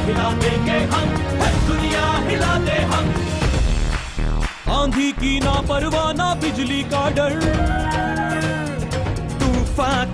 हिला देंगे हम है दुनिया हिला दे हम आंधी की ना परवाह ना बिजली का डर तूफान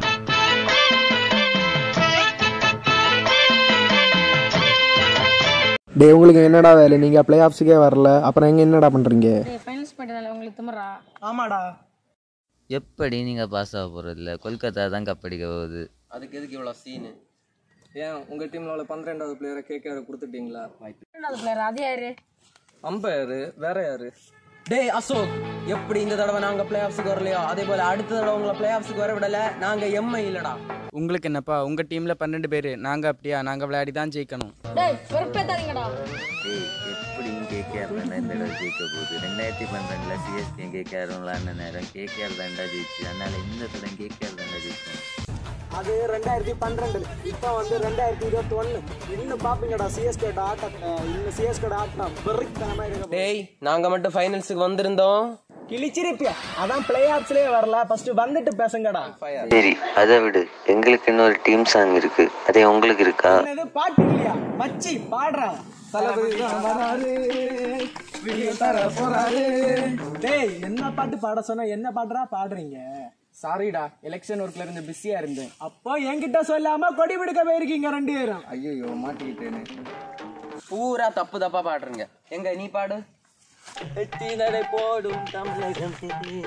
டே உங்களுக்கு என்னடா வேலை நீங்கள் ப்ளே ஆஃப்ஸுக்கே வரல அப்புறம் எங்கே என்னடா பண்ணுறீங்க ஃபைனல்ஸ் போயிட்டதால உங்களுக்கு திமிரா ஆமாடா எப்படி நீங்கள் பாஸ் ஆக போகிறதில்ல கொல்கத்தா தான் கப்படிக்க போகுது அதுக்கு எதுக்கு இவ்வளோ சீனு ஏன் உங்கள் டீமில் உள்ள பன்னிரெண்டாவது பிளேயரை கேட்க கொடுத்துட்டீங்களா ரெண்டாவது பிளேயர் அது யாரு அம்பையரு வேற யாரு டேய் அசோக் எப்படி இந்த தடவை நாங்க பிளே ஆஃப்ஸுக்கு வரலையோ அதே போல அடுத்த தடவை உங்களை பிளே ஆஃப்ஸுக்கு வர விடல நாங்க எம்ஐ இல்லடா உங்களுக்கு என்னப்பா உங்கள் டீமில் பன்னெண்டு பேர் நாங்கள் அப்படியா நாங்கள் விளையாடி தான் ஜெயிக்கணும் டேய் வெறுப்பேத்தாதீங்கடா ஏய் எப்படியும் கேகேஆர் தாண்டா இந்த தடவை ஜெயிக்க போகுது ரெண்டாயிரத்தி பன்னெண்டில் சிஎஸ்கே கேகேஆர் விளாண்ட நேரம் கேகேஆர் தாண்டா ஜெயிச்சு அதனால் இந்த தடவை கேகேஆர் தாண்டா ஜெயிக்கும் அது ரெண்டாயிரத்தி பன்னிரெண்டு இப்போ வந்து ரெண்டாயிரத்தி இருபத்தி ஒன்று இன்னும் பார்ப்பீங்கடா சிஎஸ்கேட ஆட்டத்தை இன்னும் சிஎஸ்கேட ஆட்டம் வெறித்தனமாக இருக்க டேய் நாங்க மட்டும் ஃபைனல்ஸுக்கு வந்திருந்தோம் கிழிச்சிருப்பியா அதான் பிளே ஆஃப்ஸ்லேயே வரல ஃபர்ஸ்ட் வந்துட்டு பேசுங்கடா சரி அதை விடு எங்களுக்கு இன்னொரு டீம் சாங் இருக்கு அதே உங்களுக்கு இருக்கா என்னது பாட்டு இல்லையா வச்சி பாடுறா தளபதி தான் வராரு, விடிய தர போறாரு. டேய் என்ன பாட்டு பாட சொன்னா என்ன பாட்டுறா பாடுறீங்க சாரிடா எலெக்ஷன் ஒர்க்ல இருந்து பிஸியா இருந்தேன் அப்போ என்கிட்ட சொல்லாம கொடி பிடிக்க போயிருக்கீங்க ரெண்டு பேரும் ஐயோ மாட்டிக்கிட்டேன்னு பூரா தப்பு தப்பா பாடுறீங்க எங்க நீ பாடு வெற்றி நடை போடும் தமிழகம்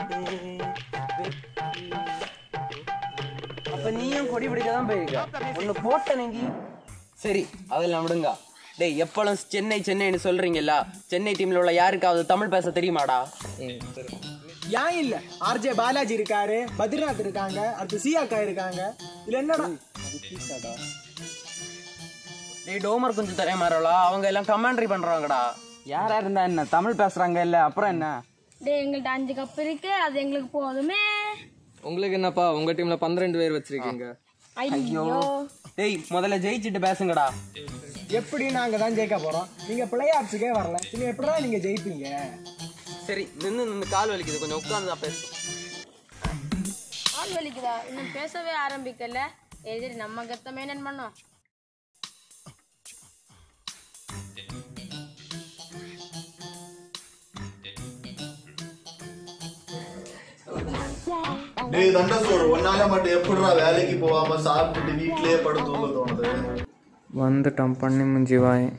அப்ப நீயும் கொடி பிடிக்க தான் போயிருக்க ஒன்னு போட்ட நீங்கி சரி அதெல்லாம் விடுங்க டேய் எப்பளும் சென்னை சென்னைன்னு சொல்றீங்கல்ல சென்னை டீம்ல உள்ள யாருக்காவது தமிழ் பேச தெரியுமாடா ஏன் இல்ல ஆர்ஜே பாலாஜி இருக்காரு பத்ரிநாத் இருக்காங்க அடுத்து சியாக்கா இருக்காங்க இதுல என்னடா டேய் டோமர் கொஞ்சம் தரே மாறலா அவங்க எல்லாம் கமாண்ட்ரி பண்றாங்கடா யாரா இருந்தா என்ன தமிழ் பேசுகிறாங்க இல்லை அப்புறம் என்ன டேய் எங்கள்கிட்ட அஞ்சு கப் இருக்கு அது எங்களுக்கு போதுமே உங்களுக்கு என்னப்பா உங்க டீம்ல பன்னிரெண்டு பேர் வச்சிருக்கீங்க ஐயோ டேய் முதல்ல ஜெயிச்சுட்டு பேசுங்கடா எப்படி நாங்க தான் ஜெயிக்க போறோம் நீங்க பிளே ஆஃப்ஸுக்கே வரல நீங்க எப்படிதான் நீங்க ஜெயிப்பீங்க சரி நின்னு நின்னு கால் வலிக்குது கொஞ்சம் உட்கார்ந்து தான் பேசு ஆள் வலிக்குதா இன்னும் பேசவே ஆரம்பிக்கல எதிரி நம்ம கத்த மெயின்டைன் பண்ணோம் டேய் தண்டசோறு ஒன்னால மட்டும் எப்படிடா வேலைக்கு போகாம சாப்பிட்டுட்டு வீட்லயே படுத்து தூங்க தோணுது வந்துட்டோம் பண்ணி முஞ்சி வாய்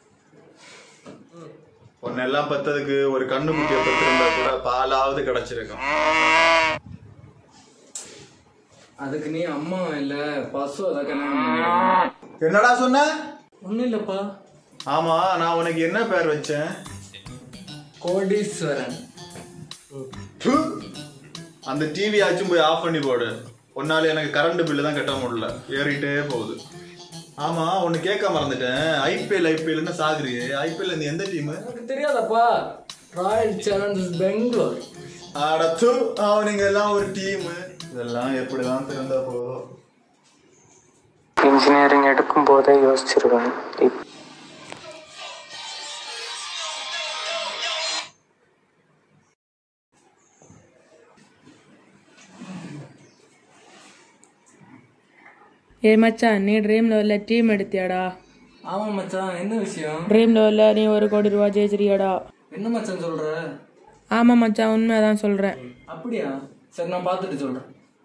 உன்னெல்லாம் பத்ததுக்கு ஒரு கண்ணுக்குட்டியை பத்திருந்தா கூட பாலாவது கிடைச்சிருக்கும் அதுக்கு நீ அம்மா இல்ல பசு அதை என்னடா சொன்ன ஒண்ணும் இல்லப்பா ஆமா நான் உனக்கு என்ன பேர் வச்சேன் கோடீஸ்வரன் ப்பு. அந்த டிவி ஆச்சும் போய் ஆஃப் பண்ணி போடு உன்னால எனக்கு கரண்ட் பில்லு தான் கட்ட முடியல ஏறிட்டே போகுது ஆமா ஒன்னு கேட்க மறந்துட்டேன் ஐபிஎல் ஐபிஎல்னு சாகுறியே ஐபிஎல் இந்த எந்த டீம் எனக்கு தெரியாதப்பா ராயல் சேலஞ்சர்ஸ் பெங்களூர் அடத்து அவனுங்க எல்லாம் ஒரு டீம் இதெல்லாம் எப்படிதான் திறந்தா போதும் இன்ஜினியரிங் எடுக்கும் போதே யோசிச்சிருவேன் இப் ஏ மச்சான் நீ ட்ரீம் லெவலில் டீம் எடுத்தியாடா ஆமா மச்சான் என்ன விஷயம் ட்ரீம் லெவலில் நீ ஒரு கோடி ரூபா ஜெயிச்சிரியாடா என்ன மச்சான் சொல்ற ஆமாம் மச்சான் உண்மையாக சொல்கிறேன் அப்படியா சரி நான் பார்த்துட்டு சொல்றேன்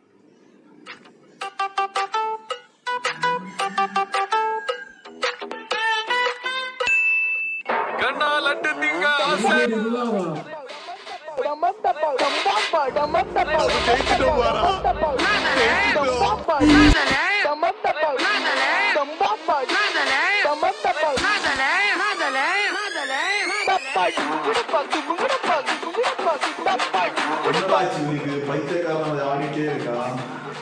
என்னடாச்சு இவனுக்கு பைத்தியக்காரன் அதை ஆடிட்டே இருக்கான்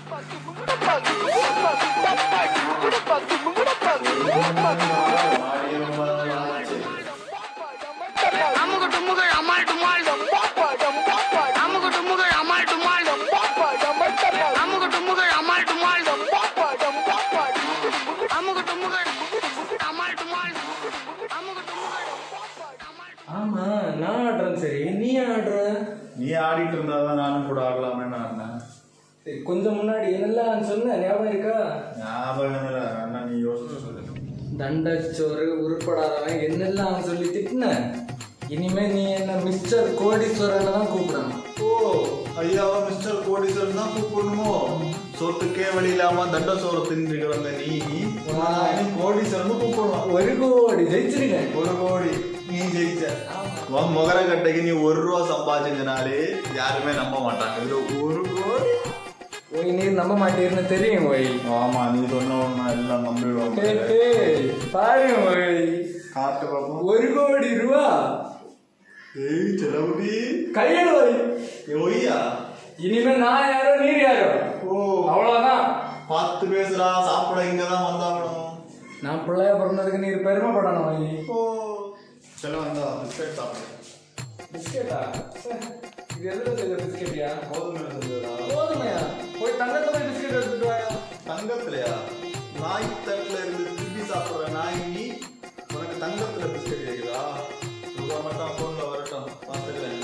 ஆமா நான் ஆடுறேன் சரி நீ ஆடுற நீ ஆடிட்டு இருந்தாதான் நானும் கூட ஆடலாமே நான் சரி, கொஞ்சம் முன்னாடி என்னெல்லாம் சொன்ன ஞாபகம் இருக்கா ஞாபகம் இல்லை அண்ணா நீ யோசிச்சு சொல்லு தண்டச்சோறு உருப்படாதவன் என்னெல்லாம் சொல்லி திட்டின இனிமே நீ என்ன மிஸ்டர் கோடீஸ்வரன் தான் கூப்பிடணும் ஓ ஐயாவா மிஸ்டர் கோடீஸ்வரன் தான் கூப்பிடணுமோ சொத்துக்கே வழி இல்லாம தண்ட சோறு தின்று கிடந்த நீ நான் இனி கோடீஸ்வரன் கூப்பிடணும் ஒரு கோடி ஜெயிச்சிருக்கேன் ஒரு கோடி நீ ஜெயிச்ச உன் முகர கட்டைக்கு நீ ஒரு ரூபா சம்பாதிச்சதுனாலே யாருமே நம்ப மாட்டாங்க இதுல ஒரு கோடி ஓய் நீ நம்ப மாட்டேன்னு தெரியும் ஓய் ஆமா நீ சொன்ன ஒண்ணு எல்லாம் நம்பிடுவாங்க ஹே, ஹே, பாரு ஓய் காட்டு பாப்போம் ஒரு கோடி ரூபா ஏய் செலவுடி கையெழு ஓய் ஒய்யா இனிமே நான் யாரோ நீர் யாரோ ஓ அவ்வளவுதான் பார்த்து பேசுறா சாப்பிட இங்கதான் வந்தாகணும் நான் பிள்ளைய பிறந்ததுக்கு நீர் பெருமைப்படணும் ஓய் ஓ செலவு வந்தா பிஸ்கட் சாப்பிடு பிஸ்கெட்டா ச்சே, இது எதுல செஞ்ச பிஸ்கெட்டியா கோதுமை செஞ்சதா போதுமையா போய் தங்கத்துல போய் பிஸ்கெட் எடுத்துட்டு வாயா தங்கத்திலயா நாய் தட்டுல இருந்து திருப்பி சாப்பிடுற நாய் நீ உனக்கு தங்கத்துல பிஸ்கட் கேக்குதா ரூபா மட்டும் அக்கௌண்ட்ல வரட்டும் பாத்துக்கிறேன்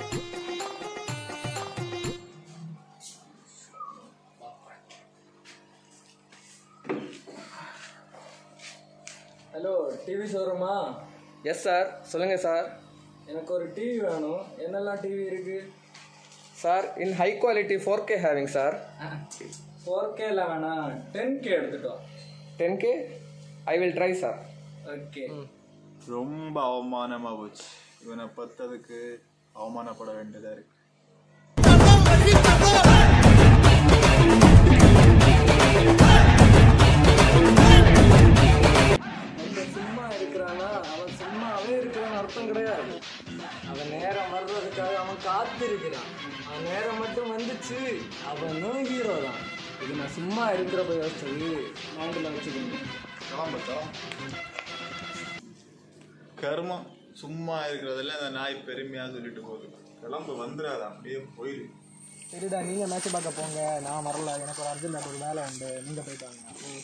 ஹலோ டிவி ஷோரூமா எஸ் சார் சொல்லுங்கள் சார் எனக்கு ஒரு டிவி வேணும் என்னெல்லாம் டிவி இருக்கு sir in high quality four K having sir four கேல வேணாம் டென் கே எடுத்துட்டோம் ten K I will try sir okay ரொம்ப அவமானமா போச்சு இவனை பத்ததுக்கு அவமானப்பட வேண்டியதா இருக்கு அந்த சும்மா இருக்கிறானா அவன் சும்மாவே இருக்கிறான்னு அர்த்தம் கிடையாது அவன் நேரம் வர்றதுக்காக அவன் காத்திருக்கிறான் அவன் நேரம் மட்டும் வந்துச்சு அவனும் ஹீரோ தான் இது நான் சும்மா இருக்கிறப்ப யோசிச்சது மைண்டில் வச்சுக்கோங்க கிளம்பு கிளம்பு கர்மம் சும்மா இருக்கிறதுல அந்த நாய் பெருமையா சொல்லிட்டு போகுது கிளம்பு வந்துடாத அப்படியே போயிரு சரிடா நீங்க மேட்ச் பார்க்க போங்க நான் வரல எனக்கு ஒரு அர்ஜென்ட் ஒரு வேலை உண்டு நீங்க போயிட்டு வாங்க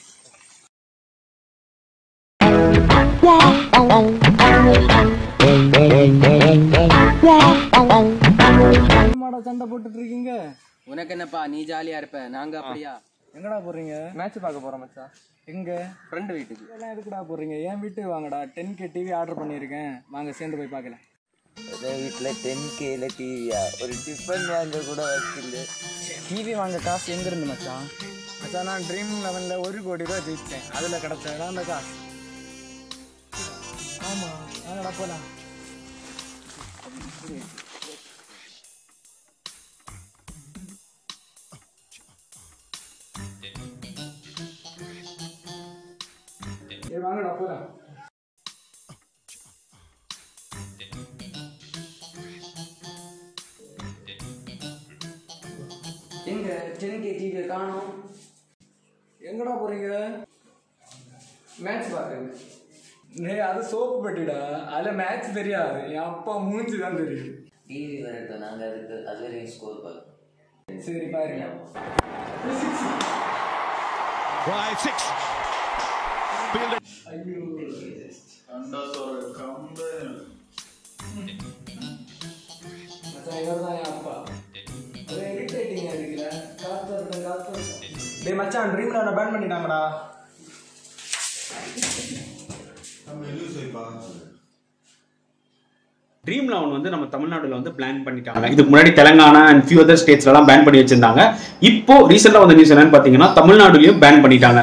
மாடா சண்டை போட்டுட்டு இருக்கீங்க உனக்கு என்னப்பா நீ ஜாலியா இருப்ப நாங்க அப்படியா எங்கடா போறீங்க மேட்ச் பார்க்க போகிறோம் மச்சான் எங்க ஃப்ரெண்டு வீட்டுக்கு இதெல்லாம் எதுக்குடா போறீங்க என் வீட்டுக்கு வாங்கடா டென் கே டிவி ஆர்டர் பண்ணியிருக்கேன் வாங்க சேர்ந்து போய் பார்க்கலாம் வீட்டில் டென் கேல டிவியா ஒரு டிஃபன் வாங்க கூட வச்சில்ல டிவி வாங்க காசு எங்க இருந்து மச்சான் மச்சான் நான் ட்ரீம் லெவன்ல ஒரு கோடி ரூபா ஜெயிச்சேன் அதுல கிடைச்சதா அந்த காசு ஆமா வாங்கடா போலாம் ஏய் வாங்கடா போலாம் எங்க டென் கே டிவியை காணும் எங்கடா போறீங்க மேட்ச் பாக்குறது டேய் அது சோப்பு பெட்டிடா அதுல மேட்ச் தெரியாது என் அப்பா மூஞ்சி தான் தெரியும் டிவி வரட்டும் நாங்கள் அதுக்கு அது வரையும் ஸ்கோர் பார்க்கணும் சரி பாருங்க Right, six. அண்டா சோறு கம்பு மச்சான் இவர் தான் என் அப்பா அது இரிட்டேட்டிங்கா இருக்குல்ல காத்து வருடம் காத்து வருடம் டேய் மச்சான் ட்ரீம் லெவனை பேன் பண்ணிட்டாங்கடா நம்ம எதுவும் செய்ப்பா ட்ரீம் லெவன் வந்து நம்ம தமிழ்நாடுல வந்து பிளான் பண்ணிட்டாங்க இதுக்கு முன்னாடி தெலங்கானா அண்ட் ஃபியூ அதர் ஸ்டேட்ஸ்லாம் பேன் பண்ணி வச்சிருந்தாங்க இப்போ ரீசெண்டா வந்த நியூஸ் என்னன்னு பாத்தீங்கன்னா தமிழ்நாடுலயும் பேன் பண்ணிட்டாங்க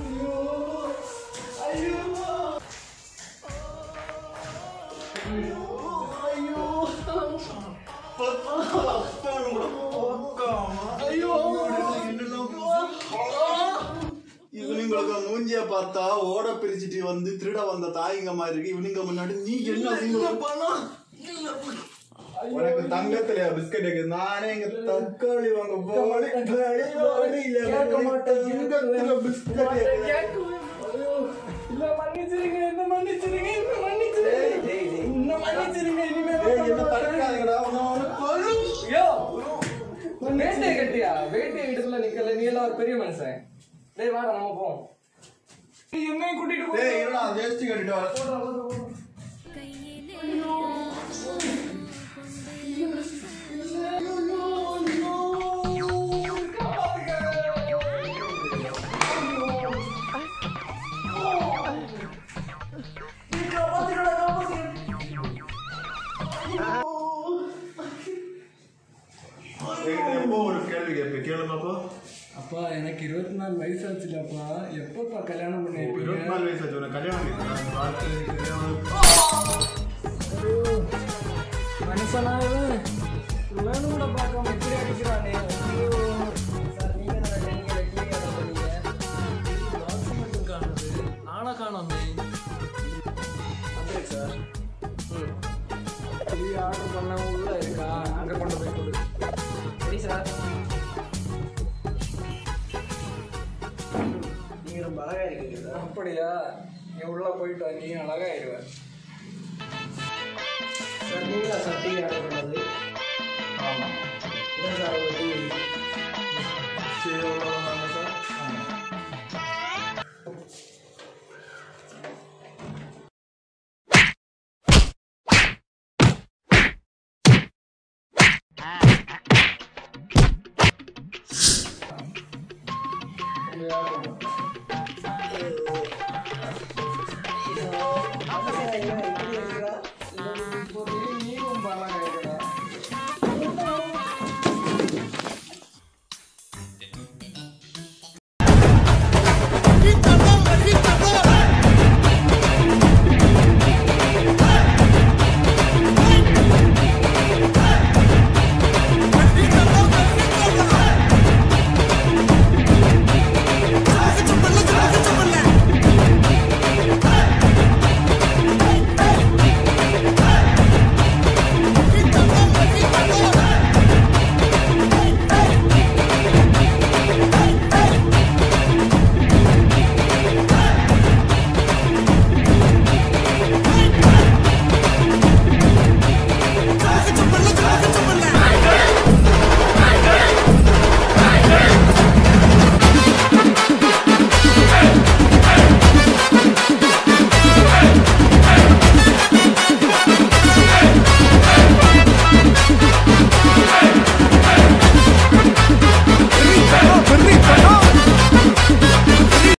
இவனுங்களுக்கு மூஞ்சிய பார்த்தா ஓட பிரிச்சுட்டு வந்து திருட வந்த தாய்ங்க மாதிரி இருக்கு இவனுங்க முன்னாடி நீ என்ன அசிங்கம்? உனக்கு தங்கத்துல பிஸ்கட் இருக்கு நானே இங்க தக்காளி வாங்க போனேன். தக்காளி இல்ல, தங்கத்துல பிஸ்கட் இருக்கு. இல்ல மன்னிச்சிருங்க என்ன மன்னிச்சிருங்க என்ன மன்னிச்சிருங்க என்ன மன்னிச்சிருங்க இனிமே ஏய், என்ன தடுக்காதீங்கடா, உன்னை அவனை கொல்லும். யோ வேட்டையை கட்டியா வேட்டையை வீட்டுக்குள்ள நிக்கல நீ எல்லாம் ஒரு பெரிய மனுஷன் டேய் வாடா நம்ம போவோம் நீ என்னையும் கூட்டிட்டு போ டேய், இருடா, வேஷ்டி கட்டிட்டு வர. நாலு வயசாச்சுலப்பா எப்பப்பா கல்யாணம் பண்ணி இருபத்தி நாலு வயசு ஆச்சு உனக்கு கல்யாணம் ஆயிடுச்சா? வாழ்க்கை மனுஷனா இவன் இவனு கூட பார்க்காம இப்படி அடிக்கிறானே ஐயோ சார் நீங்க தான் நீங்க டிவி ஆர்டர் பண்ணீங்க பாக்ஸ் மட்டும் காணுது நானா காணாமே அப்படியே சார் ம் டிவி ஆர்டர் பண்ண உள்ள இருக்கா அங்கே கொண்டு போய் கொடு சரி சார் நீங்க ரொம்ப அழகா இருக்கீங்க அப்படியா நீ உள்ள போயிட்டு வா, நீ அழகாயிருவ சார் நீங்களா சார் டிவி ஆர்டர் பண்ணது ஆமாம் இதான் சார் உங்கள் டிவி சரி எவ்வளோ வாங்க சார் இப்படி